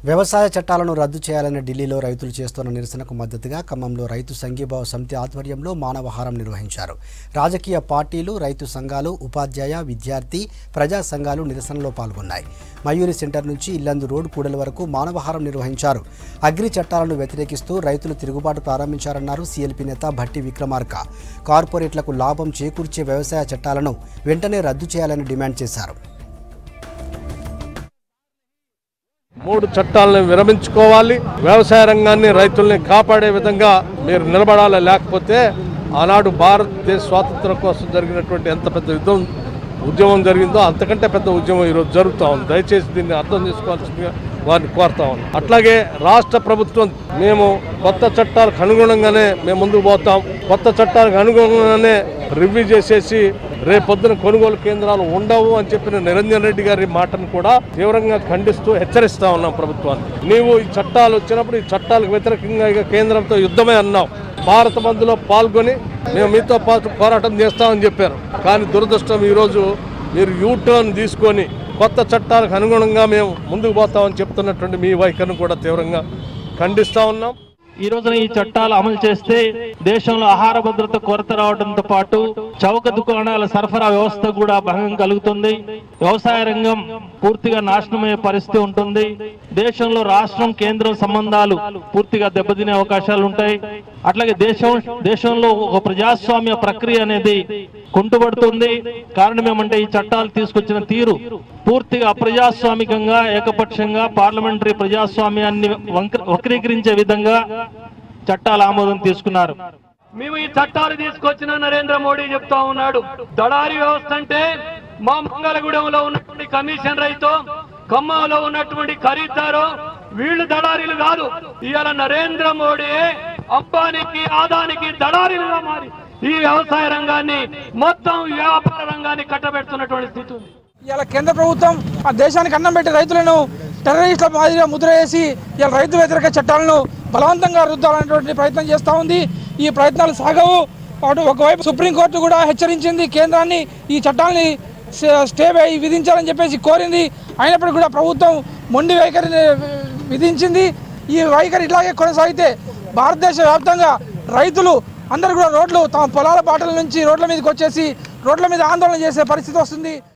వ్యవసాయ చట్టాలను రద్దు చేయాలని ఢిల్లీలో రైతులు చేస్తున్న నిరసనకు మద్దతుగా ఖమ్మంలో రైతు సంఘీభావ సమితి ఆధ్వర్యంలో మానవహారం నిర్వహించారు రాజకీయ పార్టీలు రైతు సంఘాలు ఉపాధ్యాయ విద్యార్థి ప్రజా సంఘాలు నిరసనలో పాల్గొన్నాయి మయూరి సెంటర్ నుంచి ఇల్లందు రోడ్ కూడలి వరకు మానవహారం నిర్వహించారు అగ్రి చట్టాలను వ్యతిరేకిస్తూ రైతులు తిరుగుబాటు ప్రారంభించారన్నారు సీఎల్పీ నేత భట్టి విక్రమార్క కార్పొరేట్లకు లాభం చేకూర్చే వ్యవసాయ చట్టాలను వెంటనే రద్దు చేయాలని డిమాండ్ చేశారు మూడు చట్టాలను విరమించుకోవాలి వ్యవసాయ రంగాన్ని రైతుల్ని కాపాడే విధంగా మీరు నిలబడాలి లేకపోతే ఆనాడు భారతదేశ స్వాతంత్రం కోసం జరిగినటువంటి ఎంత పెద్ద యుద్ధం ఉద్యమం జరిగిందో అంతకంటే పెద్ద ఉద్యమం ఈరోజు జరుగుతూ ఉంది దయచేసి దీన్ని అర్థం చేసుకోవాల్సిందిగా వారిని కోరుతా ఉన్నాం అట్లాగే రాష్ట్ర ప్రభుత్వం మేము కొత్త చట్టాలకు అనుగుణంగానే మేము ముందుకు పోతాం కొత్త చట్టాలకు అనుగుణంగానే రివ్యూ చేసేసి రేపొద్దున కొనుగోలు కేంద్రాలు ఉండవు అని చెప్పిన నిరంజన్ రెడ్డి గారి మాటను కూడా తీవ్రంగా ఖండిస్తూ హెచ్చరిస్తా ఉన్నాం ప్రభుత్వాన్ని నీవు ఈ చట్టాలు వచ్చినప్పుడు ఈ చట్టాలకు వ్యతిరేకంగా ఇక కేంద్రంతో యుద్ధమే అన్నావు భారత బంద్లో పాల్గొని మేము మీతో పాటు పోరాటం చేస్తామని చెప్పారు కానీ దురదృష్టం ఈరోజు మీరు యూటర్న్ తీసుకొని కొత్త చట్టాలకు అనుగుణంగా మేము ముందుకు పోతామని చెప్తున్నటువంటి మీ వైఖరిని కూడా తీవ్రంగా ఖండిస్తా ఉన్నాం ఈ రోజున ఈ చట్టాలు అమలు చేస్తే దేశంలో ఆహార భద్రత కొరత రావడంతో పాటు చౌక దుకాణాల సరఫరా వ్యవస్థ కూడా భంగం కలుగుతుంది వ్యవసాయ రంగం పూర్తిగా నాశనమయ్యే పరిస్థితి ఉంటుంది దేశంలో రాష్ట్రం కేంద్రం సంబంధాలు పూర్తిగా దెబ్బతినే అవకాశాలు ఉంటాయి అట్లాగే దేశం దేశంలో ఒక ప్రజాస్వామ్య ప్రక్రియ అనేది కుంటుపడుతుంది కారణం ఏమంటే ఈ చట్టాలు తీసుకొచ్చిన తీరు పూర్తిగా అప్రజాస్వామికంగా ఏకపక్షంగా పార్లమెంటరీ ప్రజాస్వామ్యాన్ని వంక- వక్రీకరించే విధంగా చట్టాల ఆమోదం తీసుకున్నారు మేము ఈ చట్టాలు తీసుకొచ్చిన నరేంద్ర మోడీ చెప్తా ఉన్నాడు దళారీ వ్యవస్థ అంటే మా మంగళగూడెంలో ఉన్నటువంటి కమిషన్ రైతు ఖమ్మంలో ఉన్నటువంటి ఖరీదారు వీళ్ళు దళారీలు కాదు ఇవాళ నరేంద్ర మోడీ అంబానీకి ఆదానికి దళారీలుగా మారి ఈ వ్యవసాయ రంగాన్ని మొత్తం వ్యాపార రంగాన్ని కట్టబెడుతున్నటువంటి స్థితి ఉంది ఇలా కేంద్ర ప్రభుత్వం ఆ దేశానికి అన్నం పెట్టి రైతులను టెర్రరిస్టుల మాదిరిగా ముద్ర వేసి ఇలా రైతు వ్యతిరేక చట్టాలను బలవంతంగా రుద్దాలనేటువంటి ప్రయత్నం చేస్తూ ఉంది ఈ ప్రయత్నాలు సాగవు అటు ఒకవైపు సుప్రీంకోర్టు కూడా హెచ్చరించింది కేంద్రాన్ని ఈ చట్టాలని స- స్టే వే- విధించాలని చెప్పేసి కోరింది అయినప్పటికీ కూడా ప్రభుత్వం మొండి వైఖరిని విధించింది ఈ వైఖరి ఇట్లాగే కొనసాగితే భారతదేశ వ్యాప్తంగా రైతులు అందరూ కూడా రోడ్లు తమ పొలాల బాటల నుంచి రోడ్ల మీదకి వచ్చేసి రోడ్ల మీద ఆందోళన చేసే పరిస్థితి వస్తుంది